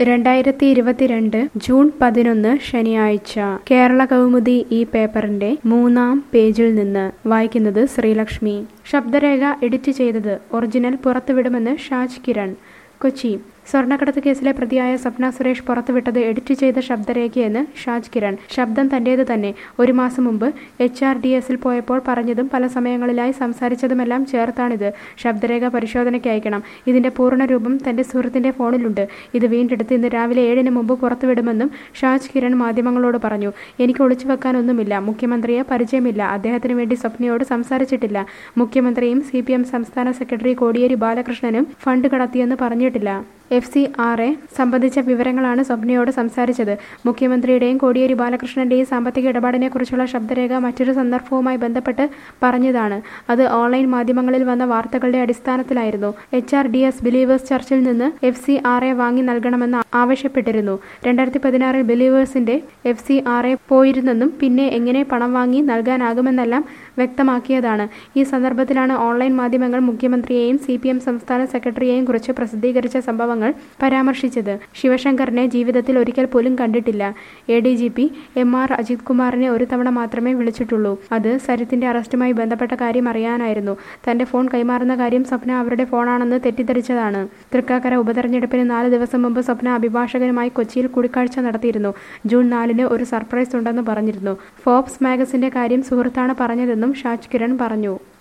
രണ്ടായിരത്തി ഇരുപത്തിരണ്ട് ജൂൺ പതിനൊന്ന് ശനിയാഴ്ച കേരള കൗമുദി ഈ പേപ്പറിന്റെ മൂന്നാം പേജിൽ നിന്ന് വായിക്കുന്നത് ശ്രീലക്ഷ്മി ശബ്ദരേഖ എഡിറ്റ് ചെയ്തത് ഒറിജിനൽ പുറത്തുവിടുമെന്ന് ഷാജ് കിരൺ കൊച്ചി സ്വർണ്ണക്കടത്ത് കേസിലെ പ്രതിയായ സ്വപ്ന സുരേഷ് പുറത്തുവിട്ടത് എഡിറ്റ് ചെയ്ത ശബ്ദരേഖയെന്ന് ഷാജ് കിരൺ ശബ്ദം തന്റേത് തന്നെ ഒരു മാസം മുമ്പ് എച്ച് ആർ ഡി എസിൽ പോയപ്പോൾ പറഞ്ഞതും പല സമയങ്ങളിലായി സംസാരിച്ചതുമെല്ലാം ചേർത്താണിത് ശബ്ദരേഖ പരിശോധനയ്ക്ക് അയക്കണം ഇതിന്റെ പൂർണ്ണ രൂപം തന്റെ സുഹൃത്തിന്റെ ഫോണിലുണ്ട് ഇത് വീണ്ടെടുത്ത് ഇന്ന് രാവിലെ ഏഴിന് മുമ്പ് പുറത്തുവിടുമെന്നും ഷാജ് കിരൺ മാധ്യമങ്ങളോട് പറഞ്ഞു എനിക്ക് ഒളിച്ചു വെക്കാനൊന്നുമില്ല മുഖ്യമന്ത്രിയെ പരിചയമില്ല അദ്ദേഹത്തിന് വേണ്ടി സ്വപ്നയോട് സംസാരിച്ചിട്ടില്ല മുഖ്യമന്ത്രിയും സി പി എം സംസ്ഥാന സെക്രട്ടറി കോടിയേരി ബാലകൃഷ്ണനും ഫണ്ട് കടത്തിയെന്ന് പറഞ്ഞിട്ടില്ല എഫ് സി ആർ എ സംബന്ധിച്ച വിവരങ്ങളാണ് സ്വപ്നയോട് സംസാരിച്ചത് മുഖ്യമന്ത്രിയുടെയും കോടിയേരി ബാലകൃഷ്ണന്റെയും സാമ്പത്തിക ഇടപാടിനെക്കുറിച്ചുള്ള ശബ്ദരേഖ മറ്റൊരു സന്ദർഭവുമായി ബന്ധപ്പെട്ട് പറഞ്ഞതാണ് അത് ഓൺലൈൻ മാധ്യമങ്ങളിൽ വന്ന വാർത്തകളുടെ അടിസ്ഥാനത്തിലായിരുന്നു H R D S Believers ചർച്ചിൽ നിന്ന് എഫ് സി ആർ എ വാങ്ങി നൽകണമെന്ന് ആവശ്യപ്പെട്ടിരുന്നു രണ്ടായിരത്തി പതിനാറിൽ ബിലീവേഴ്സിന്റെ എഫ് സി ആർ എ പോയിരുന്നെന്നും പിന്നെ എങ്ങനെ പണം വാങ്ങി നൽകാനാകുമെന്നെല്ലാം വ്യക്തമാക്കിയതാണ് ഈ സന്ദർഭത്തിലാണ് ഓൺലൈൻ മാധ്യമങ്ങൾ മുഖ്യമന്ത്രിയെയും സി പി എം സംസ്ഥാന സെക്രട്ടറിയെയും കുറിച്ച് പ്രസിദ്ധീകരിച്ച സംഭവങ്ങൾ പരാമർശിച്ചത് ശിവശങ്കറിനെ ജീവിതത്തിൽ ഒരിക്കൽ പോലും കണ്ടിട്ടില്ല A D G P M R Ajith കുമാറിനെ ഒരു തവണ മാത്രമേ വിളിച്ചിട്ടുള്ളൂ അത് സരിത്തിന്റെ അറസ്റ്റുമായി ബന്ധപ്പെട്ട കാര്യം അറിയാനായിരുന്നു തന്റെ ഫോൺ കൈമാറുന്ന കാര്യം സ്വപ്ന അവരുടെ ഫോണാണെന്ന് തെറ്റിദ്ധരിച്ചതാണ് തൃക്കാക്കര ഉപതെരഞ്ഞെടുപ്പിന് നാല് ദിവസം മുമ്പ് സ്വപ്ന അഭിഭാഷകനുമായി കൊച്ചിയിൽ കൂടിക്കാഴ്ച നടത്തിയിരുന്നു ജൂൺ നാലിന് ഒരു സർപ്രൈസ് ഉണ്ടെന്ന് പറഞ്ഞിരുന്നു ഫോബ്സ് മാഗസിന്റെ കാര്യം സുഹൃത്താണ് പറഞ്ഞതെന്നും ഷാജ് കിരൺ പറഞ്ഞു